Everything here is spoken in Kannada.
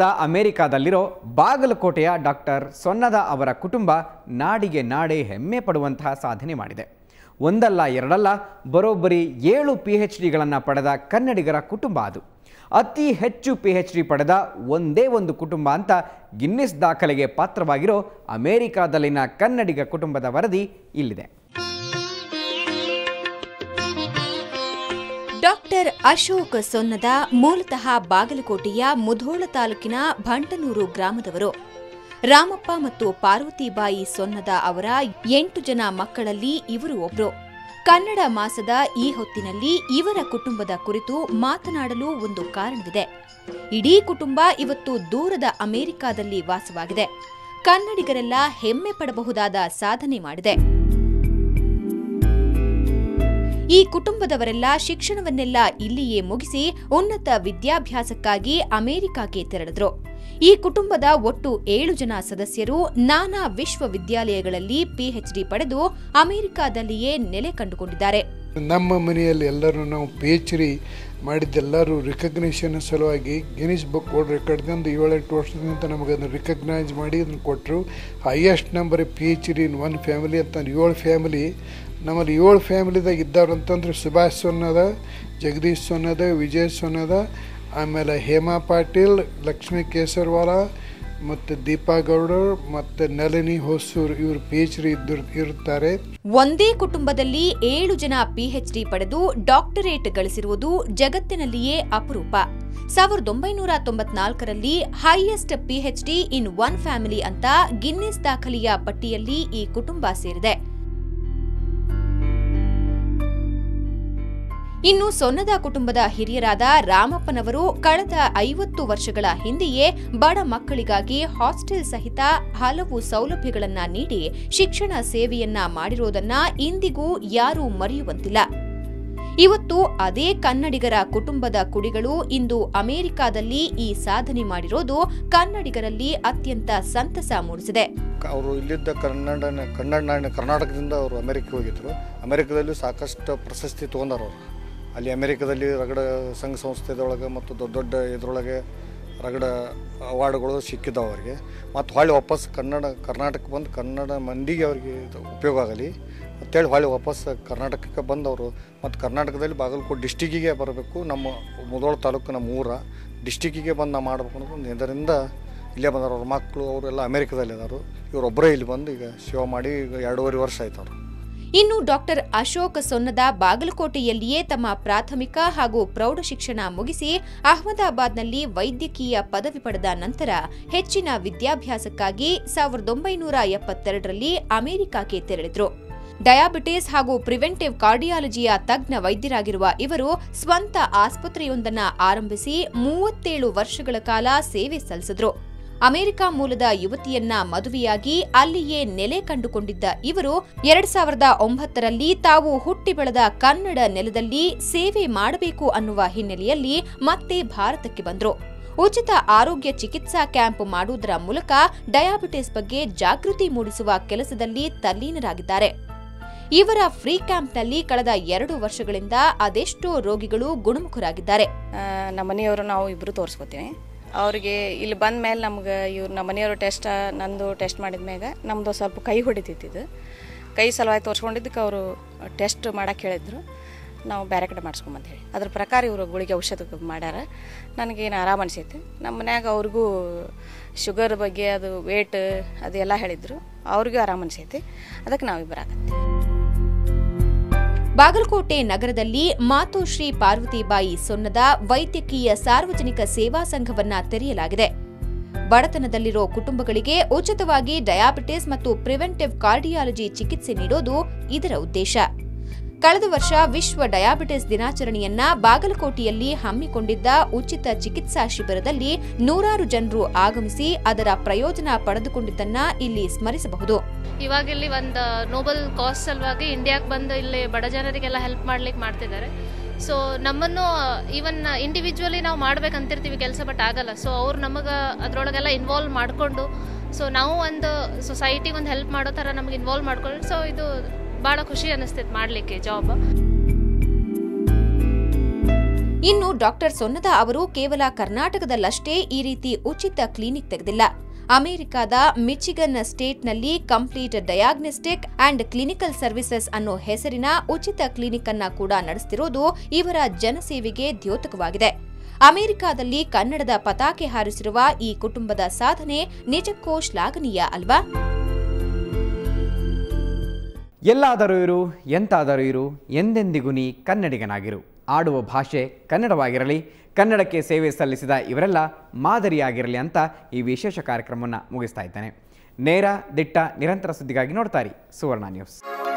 ದೂರದ ಅಮೆರಿಕಾದಲ್ಲಿರೋ ಬಾಗಲಕೋಟೆಯ ಡಾಕ್ಟರ್ ಸೊನ್ನದ ಅವರ ಕುಟುಂಬ ನಾಡಿಗೆ ನಾಡೆ ಹೆಮ್ಮೆ ಪಡುವಂತಹ ಸಾಧನೆ ಮಾಡಿದೆ ಒಂದಲ್ಲ ಎರಡಲ್ಲ ಬರೋಬ್ಬರಿ ಏಳು ಪಿ ಎಚ್ ಡಿಗಳನ್ನು ಪಡೆದ ಕನ್ನಡಿಗರ ಕುಟುಂಬ ಅದು ಅತಿ ಹೆಚ್ಚು ಪಿ ಎಚ್ ಡಿ ಪಡೆದ ಒಂದೇ ಒಂದು ಕುಟುಂಬ ಅಂತ ಗಿನ್ನಿಸ್ ದಾಖಲೆಗೆ ಪಾತ್ರವಾಗಿರೋ ಅಮೆರಿಕಾದಲ್ಲಿನ ಕನ್ನಡಿಗ ಕುಟುಂಬದ ವರದಿ ಇಲ್ಲಿದೆ ಡಾಕ್ಟರ್ ಅಶೋಕ್ ಸೊನ್ನದ ಮೂಲತಃ ಬಾಗಲಕೋಟೆಯ ಮುಧೋಳ ತಾಲೂಕಿನ ಭಂಟನೂರು ಗ್ರಾಮದವರು ರಾಮಪ್ಪ ಮತ್ತು ಪಾರ್ವತಿಬಾಯಿ ಸೊನ್ನದ ಅವರ ಎಂಟು ಜನ ಮಕ್ಕಳಲ್ಲಿ ಇವರು ಒಬ್ರು ಕನ್ನಡ ಮಾಸದ ಈ ಹೊತ್ತಿನಲ್ಲಿ ಇವರ ಕುಟುಂಬದ ಕುರಿತು ಮಾತನಾಡಲು ಒಂದು ಕಾರಣವಿದೆ ಇಡೀ ಕುಟುಂಬ ಇವತ್ತು ದೂರದ ಅಮೆರಿಕಾದಲ್ಲಿ ವಾಸವಾಗಿದೆ ಕನ್ನಡಿಗರೆಲ್ಲ ಹೆಮ್ಮೆ ಪಡಬಹುದಾದ ಸಾಧನೆ ಮಾಡಿದೆ ಈ ಕುಟುಂಬದವರೆಲ್ಲ ಶಿಕ್ಷಣವನ್ನೆಲ್ಲ ಇಲ್ಲಿಯೇ ಮುಗಿಸಿ ಉನ್ನತ ವಿದ್ಯಾಭ್ಯಾಸಕ್ಕಾಗಿ ಅಮೆರಿಕಾಗೆ ತೆರಳಿದ್ರು ಈ ಕುಟುಂಬದ ಒಟ್ಟು ಏಳು ಜನ ಸದಸ್ಯರು ನಾನಾ ವಿಶ್ವವಿದ್ಯಾಲಯಗಳಲ್ಲಿ ಪಿಎಚ್ಡಿ ಪಡೆದು ಅಮೆರಿಕಾದಲ್ಲಿಯೇ ನೆಲೆ ಕಂಡುಕೊಂಡಿದ್ದಾರೆ ನಮ್ಮ ಮನೆಯಲ್ಲಿ ಎಲ್ಲರೂ ನಾವು ಪಿ ಎಚ್ ಡಿ ಮಾಡಿದ್ದೆಲ್ಲರೂ ರಿಕಗ್ನಿಷನ್ ಸಲುವಾಗಿ ಗಿನಿಸ್ ಬುಕ್ ವರ್ಲ್ಡ್ ರೆಕಾರ್ಡ್ದಿಂದ ಏಳೆಂಟು ವರ್ಷದಿಂದ ನಮಗೆ ಅದನ್ನು ರಿಕಗ್ನೈಸ್ ಮಾಡಿ ಅದನ್ನು ಕೊಟ್ಟರು highest number P H D in one family ಅಂತ ಏಳು ಫ್ಯಾಮಿಲಿ ನಮ್ಮಲ್ಲಿ ಏಳು ಫ್ಯಾಮಿಲಿದಾಗ ಇದ್ದವ್ರು ಅಂತಂದ್ರೆ ಸುಭಾಷ್ ಸೊನ್ನದ ಜಗದೀಶ್ ಸೊನ್ನದ ವಿಜಯ್ ಸೊನ್ನದ ಆಮೇಲೆ ಹೇಮಾ ಪಾಟೀಲ್ ಲಕ್ಷ್ಮೀ ಕೇಸರ್ವಾಲ ಮತ್ತು ದೀಪಾ ಗೌಡರ್ ಮತ್ತು ನಳಿನಿ ಹೊಸೂರ್ ಇವರು ಪಿ ಎಚ್ ಡಿ ಇದ್ದರು ಇರುತ್ತಾರೆ ಒಂದೇ ಕುಟುಂಬದಲ್ಲಿ ಏಳು ಜನ ಪಿಎಚ್ಡಿ ಪಡೆದು ಡಾಕ್ಟರೇಟ್ ಗಳಿಸಿರುವುದು ಜಗತ್ತಿನಲ್ಲಿಯೇ ಅಪರೂಪ ಸಾವಿರದ ಒಂಬೈನೂರ ತೊಂಬತ್ನಾಲ್ಕರಲ್ಲಿ highest PhD in one family ಅಂತ ಗಿನ್ನಿಸ್ ದಾಖಲೆಯ ಪಟ್ಟಿಯಲ್ಲಿ ಈ ಕುಟುಂಬ ಸೇರಿದೆ ಇನ್ನು ಸೊನ್ನದ ಕುಟುಂಬದ ಹಿರಿಯರಾದ ರಾಮಪ್ಪನವರು ಕಳೆದ ಐವತ್ತು ವರ್ಷಗಳ ಹಿಂದೆಯೇ ಬಡ ಮಕ್ಕಳಿಗಾಗಿ ಹಾಸ್ಟೆಲ್ ಸಹಿತ ಹಲವು ಸೌಲಭ್ಯಗಳನ್ನ ನೀಡಿ ಶಿಕ್ಷಣ ಸೇವೆಯನ್ನ ಮಾಡಿರೋದನ್ನ ಇಂದಿಗೂ ಯಾರೂ ಮರೆಯುವಂತಿಲ್ಲ ಇವತ್ತು ಅದೇ ಕನ್ನಡಿಗರ ಕುಟುಂಬದ ಕುಡಿಗಳು ಇಂದು ಅಮೆರಿಕಾದಲ್ಲಿ ಈ ಸಾಧನೆ ಮಾಡಿರೋದು ಕನ್ನಡಿಗರಲ್ಲಿ ಅತ್ಯಂತ ಸಂತಸ ಮೂಡಿಸಿದೆ ಅವರು ಇಲ್ಲಿದ್ದ ಕನ್ನಡ ಕನ್ನಡ ನಾಡಿನ ಕರ್ನಾಟಕದಿಂದ ಅವರು ಅಮೆರಿಕಕ್ಕೆ ಹೋಗಿದ್ದರು ಅಮೆರಿಕದಲ್ಲಿ ಸಾಕಷ್ಟು ಪ್ರಶಸ್ತಿ ತೊಗೊಂಡಾರ ಅವರು ಅಲ್ಲಿ ಅಮೆರಿಕದಲ್ಲಿ ರಗಡ ಸಂಘ ಸಂಸ್ಥೆದೊಳಗೆ ಮತ್ತು ದೊಡ್ಡ ದೊಡ್ಡ ಇದರೊಳಗೆ ರಗಡ ಅವಾರ್ಡ್ಗಳು ಸಿಕ್ಕಿದ್ದಾವೆ ಅವರಿಗೆ ಮತ್ತು ಹೊಳ್ಳಿ ವಾಪಸ್ ಕನ್ನಡ ಕರ್ನಾಟಕ ಬಂದು ಕನ್ನಡ ಮಂದಿಗೆ ಅವರಿಗೆ ಇದು ಉಪಯೋಗ ಆಗಲಿ ಅಂತೇಳಿ ಹೊಳ್ಳಿ ವಾಪಸ್ ಕರ್ನಾಟಕಕ್ಕೆ ಬಂದವರು ಮತ್ತು ಕರ್ನಾಟಕದಲ್ಲಿ ಬಾಗಲಕೋಟೆ ಡಿಸ್ಟಿಕ್ಕಿಗೆ ಬರಬೇಕು ನಮ್ಮ ಮುದೋಳ ತಾಲೂಕು ನಮ್ಮ ಊರ ಡಿಸ್ಟಿಕ್ಕಿಗೆ ಬಂದು ನಾವು ಮಾಡಬೇಕು ಅನ್ನೋದು ಒಂದು ಇದರಿಂದ ಇಲ್ಲೇ ಬಂದಾರ ಅವ್ರ ಮಕ್ಕಳು ಅವರೆಲ್ಲ ಅಮೆರಿಕದಲ್ಲಿ ಇದ್ದಾರೆ ಇವರೊಬ್ಬರೇ ಇಲ್ಲಿ ಬಂದು ಈಗ ಸೇವೆ ಮಾಡಿ ಈಗ ಎರಡೂವರೆ ವರ್ಷ ಆಯ್ತು ಅವರು ಇನ್ನು ಡಾಕ್ಟರ್ ಅಶೋಕ್ ಸೊನ್ನದ ಬಾಗಲಕೋಟೆಯಲ್ಲಿಯೇ ತಮ್ಮ ಪ್ರಾಥಮಿಕ ಹಾಗೂ ಪ್ರೌಢ ಶಿಕ್ಷಣ ಮುಗಿಸಿ ಅಹಮದಾಬಾದ್ನಲ್ಲಿ ವೈದ್ಯಕೀಯ ಪದವಿ ಪಡೆದ ನಂತರ ಹೆಚ್ಚಿನ ವಿದ್ಯಾಭ್ಯಾಸಕ್ಕಾಗಿ ಸಾವಿರದ ಒಂಬೈನೂರ ಎಪ್ಪತ್ತೆರಡರಲ್ಲಿ ಅಮೆರಿಕಕ್ಕೆ ತೆರಳಿದ್ರು ಡಯಾಬಿಟಿಸ್ ಹಾಗೂ ಪ್ರಿವೆಂಟಿವ್ ಕಾರ್ಡಿಯಾಲಜಿಯ ತಜ್ಞ ವೈದ್ಯರಾಗಿರುವ ಇವರು ಸ್ವಂತ ಆಸ್ಪತ್ರೆಯೊಂದನ್ನ ಆರಂಭಿಸಿ ಮೂವತ್ತೇಳು ವರ್ಷಗಳ ಕಾಲ ಸೇವೆ ಸಲ್ಲಿಸಿದ್ರು ಅಮೆರಿಕ ಮೂಲದ ಯುವತಿಯನ್ನ ಮದುವೆಯಾಗಿ ಅಲ್ಲಿಯೇ ನೆಲೆ ಕಂಡುಕೊಂಡಿದ್ದ ಇವರು ಎರಡ್ ಸಾವಿರದ ಒಂಬತ್ತರಲ್ಲಿ ತಾವು ಹುಟ್ಟಿ ಬೆಳೆದ ಕನ್ನಡ ನೆಲದಲ್ಲಿ ಸೇವೆ ಮಾಡಬೇಕು ಅನ್ನುವ ಹಿನ್ನೆಲೆಯಲ್ಲಿ ಮತ್ತೆ ಭಾರತಕ್ಕೆ ಬಂದ್ರು ಉಚಿತ ಆರೋಗ್ಯ ಚಿಕಿತ್ಸಾ ಕ್ಯಾಂಪ್ ಮಾಡುವುದರ ಮೂಲಕ ಡಯಾಬಿಟಿಸ್ ಬಗ್ಗೆ ಜಾಗೃತಿ ಮೂಡಿಸುವ ಕೆಲಸದಲ್ಲಿ ತಲ್ಲೀನರಾಗಿದ್ದಾರೆ ಇವರ ಫ್ರೀ ಕ್ಯಾಂಪ್ನಲ್ಲಿ ಕಳೆದ ಎರಡು ವರ್ಷಗಳಿಂದ ಅದೆಷ್ಟೋ ರೋಗಿಗಳು ಗುಣಮುಖರಾಗಿದ್ದಾರೆ ಆ, ನಮ್ಮ ಮನೆಯವರು ನಾವು ಇಬ್ಬರು ತೋರಿಸ್ಕೊತೀವಿ ಅವ್ರಿಗೆ ಇಲ್ಲಿ ಬಂದ ಮೇಲೆ ನಮ್ಗೆ ಇವ್ರು ನಮ್ಮ ಮನೆಯವರು ಟೆಸ್ಟ್ ನಂದು ಟೆಸ್ಟ್ ಮಾಡಿದ ಮ್ಯಾಗ ನಮ್ಮದು ಸ್ವಲ್ಪ ಕೈ ಹೊಡಿತಿತ್ತು ಕೈ ಸಲುವಾಗಿ ತೋರಿಸ್ಕೊಂಡಿದ್ದಕ್ಕೆ ಅವರು ಟೆಸ್ಟ್ ಮಾಡಕ್ಕೆ ಹೇಳಿದ್ರು ನಾವು ಬೇರೆ ಕಡೆ ಮಾಡಿಸ್ಕೊಂಬಂತ ಹೇಳಿ ಅದ್ರ ಪ್ರಕಾರ ಇವರು ಗುಳಿಗೆ ಔಷಧ ಮಾಡ್ಯಾರ ನನಗೇನು ಆರಾಮ ಅನಿಸೈತೆ ನಮ್ಮ ಮನ್ಯಾಗ ಅವ್ರಿಗೂ ಶುಗರ್ ಬಗ್ಗೆ ಅದು ವೇಟ್ ಅದೆಲ್ಲ ಹೇಳಿದ್ರು ಅವ್ರಿಗೂ ಆರಾಮ ಅನಿಸೈತೆ ಅದಕ್ಕೆ ನಾವಿಬ್ಬರು ಆಗತ್ತೆ ಬಾಗಲಕೋಟೆ ನಗರದಲ್ಲಿ ಮಾತೋಶ್ರೀ ಪಾರ್ವತಿಬಾಯಿ ಸೊನ್ನದ ವೈದ್ಯಕೀಯ ಸಾರ್ವಜನಿಕ ಸೇವಾ ಸಂಘವನ್ನ ತೆರೆಯಲಾಗಿದೆ ಬಡತನದಲ್ಲಿರೋ ಕುಟುಂಬಗಳಿಗೆ ಉಚಿತವಾಗಿ ಡಯಾಬಿಟಿಸ್ ಮತ್ತು ಪ್ರಿವೆಂಟಿವ್ ಕಾರ್ಡಿಯಾಲಜಿ ಚಿಕಿತ್ಸೆ ನೀಡೋದು ಇದರ ಉದ್ದೇಶ ಕಳೆದ ವರ್ಷ ವಿಶ್ವ ಡಯಾಬಿಟಿಸ್ ದಿನಾಚರಣೆಯನ್ನ ಬಾಗಲಕೋಟೆಯಲ್ಲಿ ಹಮ್ಮಿಕೊಂಡಿದ್ದ ಉಚಿತ ಚಿಕಿತ್ಸಾ ಶಿಬಿರದಲ್ಲಿ ನೂರಾರು ಜನರು ಆಗಮಿಸಿ ಅದರ ಪ್ರಯೋಜನ ಪಡೆದುಕೊಂಡಿದ್ದನ್ನ ಇಲ್ಲಿ ಸ್ಮರಿಸಬಹುದು ಇವಾಗ ಇಲ್ಲಿ ಒಂದು ನೋಬಲ್ ಕಾಸ್ ಸಲುವಾಗಿ ಇಂಡಿಯಾಗೆ ಬಂದು ಇಲ್ಲಿ ಬಡ ಜನರಿಗೆಲ್ಲ ಹೆಲ್ಪ್ ಮಾಡ್ಲಿಕ್ಕೆ ಮಾಡ್ತಿದ್ದಾರೆ ಸೊ ನಮ್ಮನ್ನು ಈವನ್ ಇಂಡಿವಿಜುವಲಿ ನಾವು ಮಾಡ್ಬೇಕಂತಿರ್ತೀವಿ ಕೆಲಸ ಬಟ್ ಆಗಲ್ಲ ಸೊ ಅವ್ರು ನಮಗೆ ಅದರೊಳಗೆಲ್ಲ ಇನ್ವಾಲ್ವ್ ಮಾಡಿಕೊಂಡು ಸೊ ನಾವು ಒಂದು ಸೊಸೈಟಿಗೆ ಒಂದು ಹೆಲ್ಪ್ ಮಾಡೋ ಥರ ನಮ್ಗೆ ಇನ್ವಾಲ್ವ್ ಮಾಡ್ಕೊಂಡು ಸೊ ಇದು ಭಾಳ ಖುಷಿ ಅನ್ನಿಸ್ತೈತೆ ಮಾಡಲಿಕ್ಕೆ ಜಾಬ್ ಇನ್ನು ಡಾಕ್ಟರ್ ಸೊನ್ನದ ಅವರು ಕೇವಲ ಕರ್ನಾಟಕದಲ್ಲಷ್ಟೇ ಈ ರೀತಿ ಉಚಿತ ಕ್ಲಿನಿಕ್ ತೆಗೆದಿಲ್ಲ ಅಮೆರಿಕದ ಮಿಚಿಗನ್ ಸ್ಟೇಟ್ನಲ್ಲಿ complete diagnostic and clinical services ಅನ್ನೋ ಹೆಸರಿನ ಉಚಿತ ಕ್ಲಿನಿಕ್ ಅನ್ನ ಕೂಡ ನಡೆಸ್ತಿರೋದು ಇವರ ಜನಸೇವೆಗೆ ದ್ಯೋತಕವಾಗಿದೆ ಅಮೆರಿಕಾದಲ್ಲಿ ಕನ್ನಡದ ಪತಾಕೆ ಹಾರಿಸಿರುವ ಈ ಕುಟುಂಬದ ಸಾಧನೆ ನಿಜಕ್ಕೂ ಶ್ಲಾಘನೀಯ ಅಲ್ವಾ ಎಲ್ಲಾದರೂ ಇರು ಎಂತಾದರೂ ಇರು ಎಂದೆಂದಿಗೂ ನೀ ಕನ್ನಡಿಗನಾಗಿರು ಆಡುವ ಭಾಷೆ ಕನ್ನಡವಾಗಿರಲಿ ಕನ್ನಡಕ್ಕೆ ಸೇವೆ ಸಲ್ಲಿಸಿದ ಇವರೆಲ್ಲ ಮಾದರಿಯಾಗಿರಲಿ ಅಂತ ಈ ವಿಶೇಷ ಕಾರ್ಯಕ್ರಮವನ್ನು ಮುಗಿಸ್ತಾ ಇದ್ದೇನೆ ನೇರ ದಿಟ್ಟ ನಿರಂತರ ಸುದ್ದಿಗಾಗಿ ನೋಡ್ತಾರಿ ಸುವರ್ಣ ನ್ಯೂಸ್